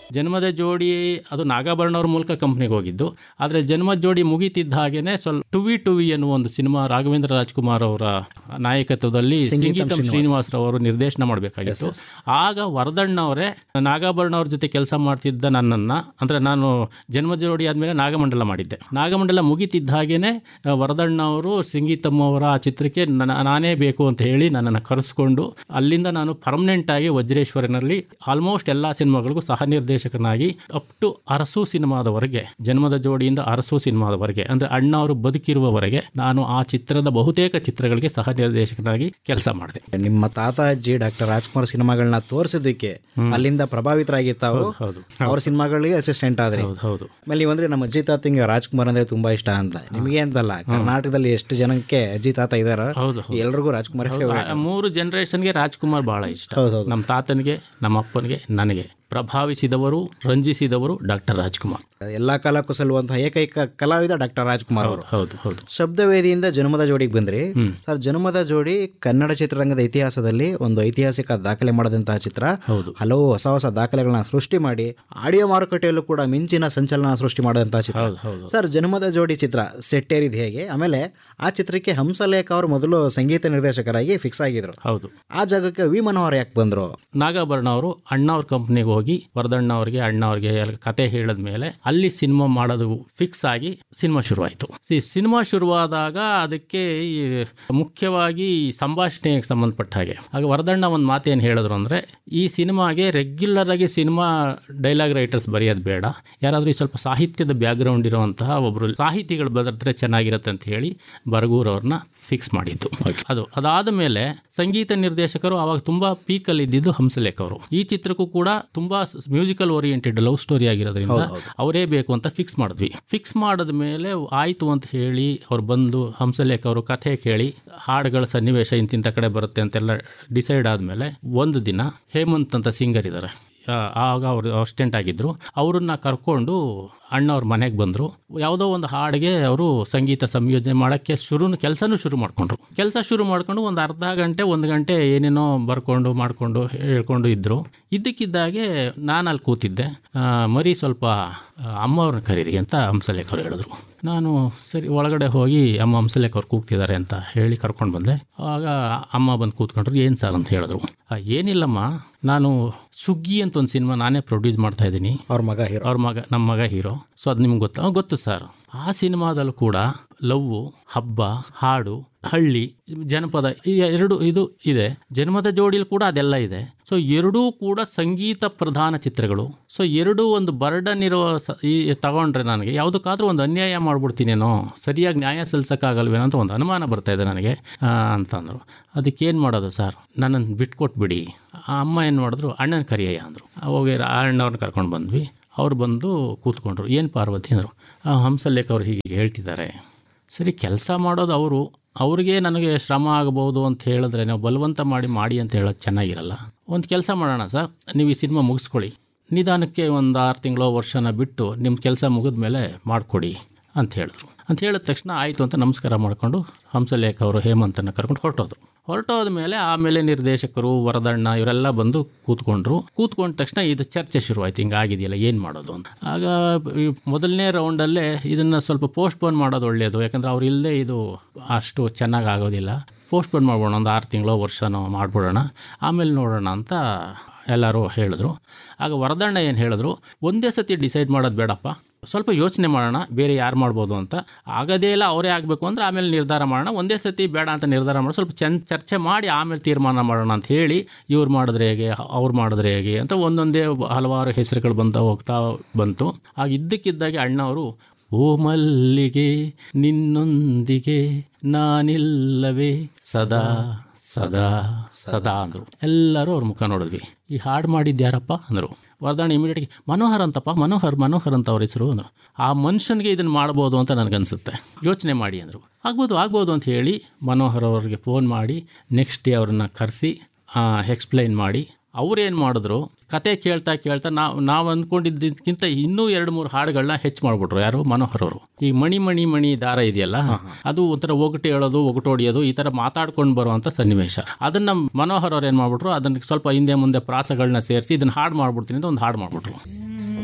ಜನ್ಮದ ಜೋಡಿ ಅದು ನಾಗಾಭರಣ ಅವ್ರ ಮೂಲಕ ಕಂಪ್ನಿಗೆ ಹೋಗಿದ್ದು ಆದರೆ ಜನ್ಮದ ಜೋಡಿ ಮುಗಿತಿದ್ದ ಹಾಗೇನೆ ಸ್ವಲ್ಪ ಟುವಿ ಟುವಿ ಅನ್ನುವ ಒಂದು ಸಿನಿಮಾ ರಾಘವೇಂದ್ರ ರಾಜ್ಕುಮಾರ್ ಅವರ ನಾಯಕತ್ವದಲ್ಲಿ ಸಂಗೀತಂ ಶ್ರೀನಿವಾಸ್ ಅವರು ನಿರ್ದೇಶನ ಮಾಡಬೇಕಾಗಿತ್ತು ಆಗ ವರದಣ್ಣ ಅವರೇ ನಾಗಾಭರಣ ಅವ್ರ ಜೊತೆ ಕೆಲಸ ಮಾಡ್ತಿದ್ದ ನನ್ನನ್ನ ಅಂದ್ರೆ ನಾನು ಜನ್ಮ ಜೋಡಿ ಆದ್ಮೇಲೆ ನಾಗಮಂಡಲ ಮಾಡಿದ್ದೆ ನಾಗಮಂಡಲ ಮುಗಿತಿದ್ದ ಹಾಗೇನೆ ಆ, ವರದಣ್ಣ ಅವರು ಸಂಗೀತಮ್ಮ ಅವರ ಆ ಚಿತ್ರಕ್ಕೆ ನನ್ನ- ನಾನೇ ಬೇಕು ಅಂತ ಹೇಳಿ ನನ್ನನ್ನು ಕರೆಸ್ಕೊಂಡು ಅಲ್ಲಿಂದ ನಾನು ಪರ್ಮನೆಂಟ್ ಆಗಿ ವಜ್ರೇಶ್ವರನಲ್ಲಿ ಆಲ್ಮೋಸ್ಟ್ ಎಲ್ಲಾ ಸಿನಿಮಾಗಳಿಗೂ ಸಹ ನಿರ್ದೇಶಕನಾಗಿ ಅಪ್ ಟು ಅರಸು ಸಿನಿಮಾದವರೆಗೆ ಜನ್ಮದ ಜೋಡಿಯಿಂದ ಅರಸು ಸಿನಿಮಾದವರೆಗೆ ಅಂದ್ರೆ ಅಣ್ಣ ಅವರು ಬದುಕಿರುವವರೆಗೆ ನಾನು ಆ ಚಿತ್ರದ ಬಹುತೇಕ ಚಿತ್ರಗಳಿಗೆ ಸಹ ನಿರ್ದೇಶಕನಾಗಿ ಕೆಲಸ ಮಾಡಿದೆ ನಿಮ್ಮ ತಾತ ಅಜ್ಜಿ ಡಾಕ್ಟರ್ ರಾಜ್ಕುಮಾರ್ ಸಿನಿಮಾಗಳನ್ನ ತೋರಿಸಿದ್ದಕ್ಕೆ ಅಲ್ಲಿಂದ ಪ್ರಭಾವಿತರಾಗಿ ತಾವು ಹೌದು ಅವ್ರ ಸಿನಿಮಾಗಳಿಗೆ ಅಸಿಸ್ಟೆಂಟ್ ಆದ್ರಿ ಹೌದು ಹೌದು ಆಮೇಲೆ ನೀವು ಅಂದ್ರೆ ನಮ್ಮ ಅಜ್ಜಿ ತಾತಂಗೆ ರಾಜ್ಕುಮಾರ್ ಅಂದ್ರೆ ತುಂಬಾ ಇಷ್ಟ ಅಂತ ನಿಮಗೆ ಅಂತಲ್ಲ ಕರ್ನಾಟಕದಲ್ಲಿ ಎಷ್ಟು ಜನಕ್ಕೆ ಅಜ್ಜಿ ತಾತ ಇದಾರ ಹೌದು ಎಲ್ರಿಗೂ ರಾಜ್ಕುಮಾರ್ ಫೇವರೇಟ್ ಆ ಮೂರು ಜನರೇಷನ್ಗೆ ರಾಜ್ಕುಮಾರ್ ಬಹಳ ಇಷ್ಟ ಹೌದೌದು ನಮ್ಮ ತಾತನಿಗೆ ನಮ್ಮ ಅಪ್ಪನಿಗೆ ನನಗೆ ಪ್ರಭಾವಿಸಿದವರು ರಂಜಿಸಿದವರು ಡಾಕ್ಟರ್ ರಾಜ್ಕುಮಾರ್ ಎಲ್ಲಾ ಕಾಲಕ್ಕೂ ಸಲ್ಲುವಂತಹ ಏಕೈಕ ಕಲಾವಿದ ಡಾಕ್ಟರ್ ರಾಜ್ಕುಮಾರ್ ಅವರು ಹೌದು ಹೌದು ಶಬ್ದವೇದಿಯಿಂದ ಜನ್ಮದ ಜೋಡಿಗೆ ಬಂದ್ರಿ ಸರ್ ಜನ್ಮದ ಜೋಡಿ ಕನ್ನಡ ಚಿತ್ರರಂಗದ ಇತಿಹಾಸದಲ್ಲಿ ಒಂದು ಐತಿಹಾಸಿಕ ದಾಖಲೆ ಮಾಡದಂತಹ ಚಿತ್ರ ಹೌದು. ಹಲವು ಹೊಸ ಹೊಸ ದಾಖಲೆಗಳನ್ನ ಸೃಷ್ಟಿ ಮಾಡಿ ಆಡಿಯೋ ಮಾರುಕಟ್ಟೆಯಲ್ಲೂ ಕೂಡ ಮಿಂಚಿನ ಸಂಚಲನ ಸೃಷ್ಟಿ ಮಾಡಿದಂತಹ ಚಿತ್ರ ಹೌದು ಹೌದು ಸರ್ ಜನ್ಮದ ಜೋಡಿ ಚಿತ್ರ ಸೆಟ್ಟೇರಿದ ಹೇಗೆ ಆಮೇಲೆ ಆ ಚಿತ್ರಕ್ಕೆ ಹಂಸಲೇಖ ಅವರು ಮೊದಲು ಸಂಗೀತ ನಿರ್ದೇಶಕರಾಗಿ ಫಿಕ್ಸ್ ಆಗಿದ್ರು ಹೌದು ಆ ಜಾಗಕ್ಕೆ ವಿ ಮನೋಹರ್ ಯಾಕೆ ಬಂದ್ರು ನಾಗಾಭರಣ ಅವರು ಅಣ್ಣವ್ರ ಕಂಪ್ನಿಗೆ ಹೋಗಿ ವರದಣ್ಣ ಅವ್ರಿಗೆ ಅಣ್ಣ ಅವ್ರಿಗೆ ಎಲ್ಲ ಕತೆ ಹೇಳಿದ ಮೇಲೆ ಅಲ್ಲಿ ಸಿನಿಮಾ ಮಾಡೋದು ಫಿಕ್ಸ್ ಆಗಿ ಸಿನಿಮಾ ಶುರುವಾಯಿತು ಈ ಸಿನಿಮಾ ಶುರುವಾದಾಗ ಅದಕ್ಕೆ ಈ ಮುಖ್ಯವಾಗಿ ಈ ಸಂಭಾಷಣೆಗೆ ಸಂಬಂಧಪಟ್ಟ ಹಾಗೆ ಆಗ ವರದಣ್ಣ ಒಂದು ಮಾತೇನು ಹೇಳಿದ್ರು ಅಂದರೆ ಈ ಸಿನಿಮಾಗೆ ರೆಗ್ಯುಲರ್ ಆಗಿ ಸಿನಿಮಾ ಡೈಲಾಗ್ ರೈಟರ್ಸ್ ಬರೆಯೋದು ಬೇಡ ಯಾರಾದರೂ ಈ ಸ್ವಲ್ಪ ಸಾಹಿತ್ಯದ ಬ್ಯಾಕ್ಗ್ರೌಂಡ್ ಇರುವಂತಹ ಒಬ್ಬರು ಸಾಹಿತಿಗಳು ಬರೆದ್ರೆ ಚೆನ್ನಾಗಿರುತ್ತೆ ಅಂತ ಹೇಳಿ ಬರಗೂರ್ ಅವ್ರನ್ನ ಫಿಕ್ಸ್ ಮಾಡಿದ್ದು ಅದು ಅದಾದ ಮೇಲೆ ಸಂಗೀತ ನಿರ್ದೇಶಕರು ಅವಾಗ ತುಂಬಾ ಪೀಕಲ್ಲಿ ಇದ್ದಿದ್ದು ಹಂಸಲೇಖ ಅವರು ಈ ಚಿತ್ರಕ್ಕೂ ಕೂಡ ತುಂಬಾ ಮ್ಯೂಸಿಕಲ್ ಓರಿಯೆಂಟೆಡ್ ಲವ್ ಸ್ಟೋರಿ ಆಗಿರೋದ್ರಿಂದ ಅವರೇ ಬೇಕು ಅಂತ ಫಿಕ್ಸ್ ಮಾಡಿದ್ವಿ ಫಿಕ್ಸ್ ಮಾಡಿದ ಮೇಲೆ ಆಯ್ತು ಅಂತ ಹೇಳಿ ಅವ್ರು ಬಂದು ಹಂಸಲೇಖ ಅವರು ಕಥೆ ಕೇಳಿ ಹಾಡುಗಳ ಸನ್ನಿವೇಶ ಇಂತಿಂಥ ಕಡೆ ಬರುತ್ತೆ ಅಂತೆಲ್ಲ ಡಿಸೈಡ್ ಆದಮೇಲೆ ಒಂದು ದಿನ ಹೇಮಂತ್ ಅಂತ ಸಿಂಗರ್ ಇದ್ದಾರೆ ಆ, ಆಗ ಅವರು ಅಸಿಸ್ಟೆಂಟ್ ಆಗಿದ್ದರು ಅವ್ರನ್ನ ಕರ್ಕೊಂಡು ಅಣ್ಣ ಅವ್ರ ಮನೆಗೆ ಬಂದರು ಯಾವುದೋ ಒಂದು ಹಾಡಿಗೆ ಅವರು ಸಂಗೀತ ಸಂಯೋಜನೆ ಮಾಡೋಕ್ಕೆ ಶುರು ಕೆಲಸನೂ ಶುರು ಮಾಡಿಕೊಂಡ್ರು ಕೆಲಸ ಶುರು ಮಾಡ್ಕೊಂಡು ಒಂದು ಅರ್ಧ ಗಂಟೆ ಒಂದು ಗಂಟೆ ಏನೇನೋ ಬರ್ಕೊಂಡು ಮಾಡಿಕೊಂಡು ಹೇಳ್ಕೊಂಡು ಇದ್ದರು ಇದ್ದಕ್ಕಿದ್ದಾಗೆ ನಾನು ಅಲ್ಲಿ ಕೂತಿದ್ದೆ ಆ, ಮರಿ ಸ್ವಲ್ಪ ಆ, ಅಮ್ಮ ಅವ್ರನ್ನ ಕರೀರಿ ಅಂತ ಹಂಸಲೇಖ ಅವ್ರು ಹೇಳಿದ್ರು ನಾನು ಸರಿ ಒಳಗಡೆ ಹೋಗಿ ಅಮ್ಮ ಹಂಸಲೇಖ ಅವ್ರು ಕೂಗ್ತಿದ್ದಾರೆ ಅಂತ ಹೇಳಿ ಕರ್ಕೊಂಡು ಬಂದೆ ಆಗ ಅಮ್ಮ ಬಂದು ಕೂತ್ಕೊಂಡ್ರು ಏನು ಸರ್ ಅಂತ ಹೇಳಿದ್ರು "ಆ, ಏನಿಲ್ಲಮ್ಮ ನಾನು ಸುಗ್ಗಿ ಅಂತ ಒಂದು ಸಿನಿಮಾ ನಾನೇ ಪ್ರೊಡ್ಯೂಸ್ ಮಾಡ್ತಾ ಇದ್ದೀನಿ ಅವ್ರ ಮಗ ಹೀರೋ ಅವ್ರ ಮಗ ನಮ್ಮ ಮಗ ಹೀರೋ ಸೊ ಅದು ನಿಮ್ಗೆ ಗೊತ್ತಾ ಗೊತ್ತು ಸರ್ ಆ ಸಿನಿಮಾದಲ್ಲೂ ಕೂಡ ಲವ್ವು ಹಬ್ಬ ಹಾಡು ಹಳ್ಳಿ ಜನಪದ ಈ ಎರಡು ಇದು ಇದೆ ಜನ್ಮದ ಜೋಡಿಲಿ ಕೂಡ ಅದೆಲ್ಲ ಇದೆ ಸೊ ಎರಡೂ ಕೂಡ ಸಂಗೀತ ಪ್ರಧಾನ ಚಿತ್ರಗಳು ಸೊ ಎರಡೂ ಒಂದು ಬರ್ಡನ್ ಇರೋ ಸ- ಈ ತಗೊಂಡ್ರೆ ನನಗೆ ಯಾವುದಕ್ಕಾದ್ರೂ ಒಂದು ಅನ್ಯಾಯ ಮಾಡ್ಬಿಡ್ತೀನೇನೋ ಸರಿಯಾಗಿ ನ್ಯಾಯ ಸಲ್ಲಿಸೋಕ್ಕಾಗಲ್ವೇನೋ ಅಂತ ಒಂದು ಅನುಮಾನ ಬರ್ತಾ ಇದೆ ನನಗೆ ಆ, ಅಂತಂದರು ಅದಕ್ಕೇನು ಮಾಡೋದು ಸರ್ ನನ್ನನ್ನು ಬಿಟ್ಕೊಟ್ಬಿಡಿ ಆ ಅಮ್ಮ ಏನು ಮಾಡಿದ್ರು ಅಣ್ಣನ ಕರಿಯಯ್ಯ ಅಂದರು ಅವಾಗ ಅಣ್ಣವ್ರನ್ನ ಕರ್ಕೊಂಡು ಬಂದ್ವಿ ಅವ್ರು ಬಂದು ಕೂತ್ಕೊಂಡ್ರು ಏನು ಪಾರ್ವತಿ ಅಂದರು ಹಂಸಲೇಖ ಅವ್ರು ಹೀಗೆ ಹೇಳ್ತಿದ್ದಾರೆ ಸರಿ ಕೆಲಸ ಮಾಡೋದು ಅವರು ಅವ್ರಿಗೆ ನನಗೆ ಶ್ರಮ ಆಗಬಹುದು ಅಂತ ಹೇಳಿದ್ರೆ ನಾವು ಬಲವಂತ ಮಾಡಿ ಮಾಡಿ ಅಂತ ಹೇಳೋದು ಚೆನ್ನಾಗಿರಲ್ಲ ಒಂದು ಕೆಲಸ ಮಾಡೋಣ ಸರ್ ನೀವು ಈ ಸಿನಿಮಾ ಮುಗಿಸ್ಕೊಳ್ಳಿ ನಿಧಾನಕ್ಕೆ ಒಂದು ಆರು ತಿಂಗಳು ವರ್ಷನ ಬಿಟ್ಟು ನಿಮ್ಮ ಕೆಲಸ ಮುಗಿದ ಮೇಲೆ ಮಾಡಿಕೊಡಿ ಅಂತ ಹೇಳಿದ್ರು ಅಂತ ಹೇಳಿದ ತಕ್ಷಣ ಆಯಿತು ಅಂತ ನಮಸ್ಕಾರ ಮಾಡಿಕೊಂಡು ಹಂಸಲೇಖ ಅವರು ಹೇಮಂತನ ಕರ್ಕೊಂಡು ಹೊರಟೋದ್ರು ಹೊರಟೋದ ಮೇಲೆ ಆಮೇಲೆ ನಿರ್ದೇಶಕರು ವರದಣ್ಣ ಇವರೆಲ್ಲ ಬಂದು ಕೂತ್ಕೊಂಡ್ರು ಕೂತ್ಕೊಂಡ ತಕ್ಷಣ ಇದು ಚರ್ಚೆ ಶುರುವಾಯ್ತು ಹಿಂಗೆ ಆಗಿದೆಯಲ್ಲ ಏನು ಮಾಡೋದು ಅಂತ ಆಗ ಈ ಮೊದಲನೇ ರೌಂಡಲ್ಲೇ ಇದನ್ನು ಸ್ವಲ್ಪ ಪೋಸ್ಟ್ಪೋನ್ ಮಾಡೋದು ಒಳ್ಳೆಯದು ಯಾಕಂದರೆ ಅವ್ರು ಇಲ್ಲದೆ ಇದು ಅಷ್ಟು ಚೆನ್ನಾಗಿ ಆಗೋದಿಲ್ಲ ಪೋಸ್ಟ್ಪೋನ್ ಮಾಡ್ಬೋಣ ಒಂದು ಆರು ತಿಂಗಳು ವರ್ಷನೋ ಮಾಡ್ಬಿಡೋಣ ಆಮೇಲೆ ನೋಡೋಣ ಅಂತ ಎಲ್ಲರೂ ಹೇಳಿದ್ರು ಆಗ ವರದಣ್ಣ ಏನು ಹೇಳಿದ್ರು ಒಂದೇ ಸತಿ ಡಿಸೈಡ್ ಮಾಡೋದು ಬೇಡಪ್ಪ ಸ್ವಲ್ಪ ಯೋಚನೆ ಮಾಡೋಣ ಬೇರೆ ಯಾರು ಮಾಡ್ಬೋದು ಅಂತ ಆಗದೇ ಇಲ್ಲ ಅವರೇ ಆಗಬೇಕು ಅಂದರೆ ಆಮೇಲೆ ನಿರ್ಧಾರ ಮಾಡೋಣ ಒಂದೇ ಸತಿ ಬೇಡ ಅಂತ ನಿರ್ಧಾರ ಮಾಡಿ ಸ್ವಲ್ಪ ಚೆನ್ನ ಚರ್ಚೆ ಮಾಡಿ ಆಮೇಲೆ ತೀರ್ಮಾನ ಮಾಡೋಣ ಅಂತ ಹೇಳಿ ಇವ್ರು ಮಾಡಿದ್ರೆ ಹೇಗೆ ಅವ್ರು ಮಾಡಿದ್ರೆ ಹೇಗೆ ಅಂತ ಒಂದೊಂದೇ ಹಲವಾರು ಹೆಸರುಗಳು ಬಂತ ಹೋಗ್ತಾ ಬಂತು ಆಗ ಇದ್ದಕ್ಕಿದ್ದಾಗೆ ಅಣ್ಣವರು ಓ ಮಲ್ಲಿಗೆ ನಿನ್ನೊಂದಿಗೆ ನಾನಿಲ್ಲವೇ ಸದಾ ಸದಾ ಸದಾ ಅಂದರು ಎಲ್ಲರೂ ಅವ್ರ ಮುಖ ನೋಡಿದ್ವಿ ಈ ಹಾಡು ಮಾಡಿದ್ದು ಯಾರಪ್ಪ ಅಂದರು ವರದಾಣ ಇಮಿಡಿಯೇಟ್ಗೆ ಮನೋಹರ್ ಅಂತಪ್ಪ ಮನೋಹರ್ ಮನೋಹರ್ ಅಂತ ಅವ್ರ ಹೆಸರು ಅಂದರು ಆ ಮನುಷ್ಯನಿಗೆ ಇದನ್ನು ಮಾಡ್ಬೋದು ಅಂತ ನನಗನ್ಸುತ್ತೆ ಯೋಚನೆ ಮಾಡಿ ಅಂದರು ಆಗ್ಬೋದು ಆಗ್ಬೋದು ಅಂತ ಹೇಳಿ ಮನೋಹರ್ ಅವ್ರಿಗೆ ಫೋನ್ ಮಾಡಿ ನೆಕ್ಸ್ಟ್ ಡೇ ಅವ್ರನ್ನ ಕರೆಸಿ ಎಕ್ಸ್ಪ್ಲೈನ್ ಮಾಡಿ ಅವ್ರೇನು ಮಾಡಿದ್ರು ಕತೆ ಕೇಳ್ತಾ ಕೇಳ್ತಾ ನಾವು ನಾವು ಅಂದ್ಕೊಂಡಿದ್ದಕ್ಕಿಂತ ಇನ್ನೂ ಎರಡು ಮೂರು ಹಾಡುಗಳನ್ನ ಹೆಚ್ಚು ಮಾಡಿಬಿಟ್ರು ಯಾರು ಮನೋಹರ್ ಅವರು ಈ ಮಣಿ ಮಣಿ ಮಣಿ ದಾರ ಇದೆಯಲ್ಲ ಅದು ಒಂಥರ ಒಗಟು ಹೇಳೋದು ಒಗಟು ಹೊಡಿಯೋದು ಈ ಥರ ಮಾತಾಡ್ಕೊಂಡು ಬರುವಂಥ ಸನ್ನಿವೇಶ ಅದನ್ನು ಮನೋಹರ್ ಅವ್ರು ಏನು ಮಾಡ್ಬಿಟ್ರು ಅದನ್ನ ಸ್ವಲ್ಪ ಹಿಂದೆ ಮುಂದೆ ಪ್ರಾಸಗಳನ್ನ ಸೇರಿಸಿ ಇದನ್ನ ಹಾಡು ಮಾಡ್ಬಿಡ್ತೀನಿ ಅಂತ ಒಂದು ಹಾಡು ಮಾಡ್ಬಿಟ್ರು